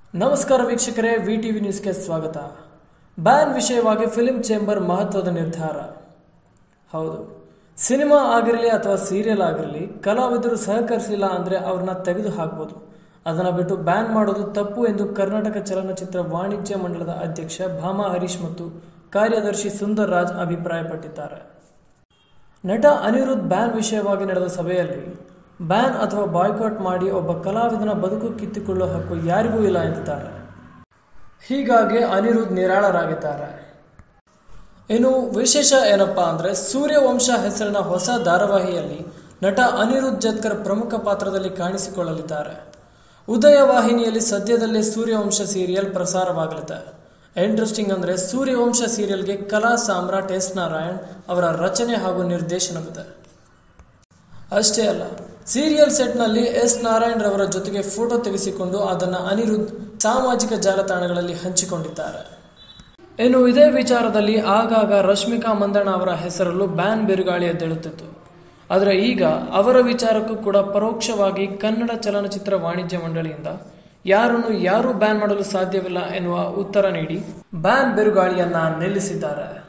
ನಮಸ್ಕಾರ ವೀಕ್ಷಕರೇ V TV ನ್ಯೂಸ್ಗೆ ಸ್ವಾಗತ ಬ್ಯಾನ್ ವಿಷಯವಾಗಿ ಫಿಲ್ಮ್ ಚೇಂಬರ್ ಮಹತ್ವದ ನಿರ್ಧಾರ ಹೌದು ಸಿನಿಮಾ ಆಗಿರಲಿ ಅಥವಾ ಸೀರಿಯಲ್ ಆಗಿರಲಿ ಕಲಾವಿದರು ಸಹಕರಿಸಲಿಲ್ಲ ಅಂದರೆ ಅವ್ರನ್ನ ತೆಗೆದು ಹಾಕ್ಬೋದು ಅದನ್ನು ಬಿಟ್ಟು ಬ್ಯಾನ್ ಮಾಡೋದು ತಪ್ಪು ಎಂದು ಕರ್ನಾಟಕ ಚಲನಚಿತ್ರ ವಾಣಿಜ್ಯ ಮಂಡಳದ ಅಧ್ಯಕ್ಷ ಭಾಮಾ ಹರೀಶ್ ಮತ್ತು ಕಾರ್ಯದರ್ಶಿ ಸುಂದರ್ ರಾಜ್ ಅಭಿಪ್ರಾಯಪಟ್ಟಿದ್ದಾರೆ ನಟ ಅನಿರುದ್ಧ್ ಬ್ಯಾನ್ ವಿಷಯವಾಗಿ ನಡೆದ ಸಭೆಯಲ್ಲಿ ಬ್ಯಾನ್ ಅಥವಾ ಬಾಯ್ಕಾಟ್ ಮಾಡಿ ಒಬ್ಬ ಕಲಾವಿದನ ಬದುಕು ಕಿತ್ತುಕೊಳ್ಳುವ ಹಕ್ಕು ಯಾರಿಗೂ ಇಲ್ಲ ಎಂದಿದ್ದಾರೆ ಹೀಗಾಗಿ ಅನಿರುದ್ಧ್ ನಿರಾಳರಾಗಿದ್ದಾರೆ ಇನ್ನು ವಿಶೇಷ ಏನಪ್ಪಾ ಅಂದ್ರೆ ಸೂರ್ಯವಂಶ ಹೆಸರಿನ ಹೊಸ ಧಾರಾವಾಹಿಯಲ್ಲಿ ನಟ ಅನಿರುದ್ಧ್ ಜತ್ಕರ್ ಪ್ರಮುಖ ಪಾತ್ರದಲ್ಲಿ ಕಾಣಿಸಿಕೊಳ್ಳಲಿದ್ದಾರೆ ಉದಯ ವಾಹಿನಿಯಲ್ಲಿ ಸದ್ಯದಲ್ಲೇ ಸೂರ್ಯವಂಶ ಸೀರಿಯಲ್ ಪ್ರಸಾರವಾಗಲಿದೆ ಇಂಟ್ರೆಸ್ಟಿಂಗ್ ಅಂದ್ರೆ ಸೂರ್ಯವಂಶ ಸೀರಿಯಲ್ಗೆ ಕಲಾ ಸಾಮ್ರಾಟ್ ಎಸ್ ನಾರಾಯಣ್ ಅವರ ರಚನೆ ಹಾಗೂ ನಿರ್ದೇಶನವಿದೆ ಅಷ್ಟೇ ಅಲ್ಲ ಸೀರಿಯಲ್ ಸೆಟ್ನಲ್ಲಿ ಎಸ್ ನಾರಾಯಣ್ ರವರ ಜೊತೆಗೆ ಫೋಟೋ ತೆಗೆಸಿಕೊಂಡು ಅದನ್ನು ಅನಿರುದ್ಧ್ ಸಾಮಾಜಿಕ ಜಾಲತಾಣಗಳಲ್ಲಿ ಹಂಚಿಕೊಂಡಿದ್ದಾರೆ ಇನ್ನು ಇದೇ ವಿಚಾರದಲ್ಲಿ ಆಗಾಗ ರಶ್ಮಿಕಾ ಮಂದಣ್ಣ ಅವರ ಹೆಸರಲ್ಲೂ ಬ್ಯಾನ್ ಬಿರುಗಾಳಿ ಎದ್ದೇಳುತ್ತಿತ್ತು ಆದರೆ ಈಗ ಅವರ ವಿಚಾರಕ್ಕೂ ಕೂಡ ಪರೋಕ್ಷವಾಗಿ ಕನ್ನಡ ಚಲನಚಿತ್ರ ವಾಣಿಜ್ಯ ಮಂಡಳಿಯಿಂದ ಯಾರನ್ನು ಯಾರೂ ಬ್ಯಾನ್ ಮಾಡಲು ಸಾಧ್ಯವಿಲ್ಲ ಎನ್ನುವ ಉತ್ತರ ನೀಡಿ ಬ್ಯಾನ್ ಬಿರುಗಾಳಿಯನ್ನ ನಿಲ್ಲಿಸಿದ್ದಾರೆ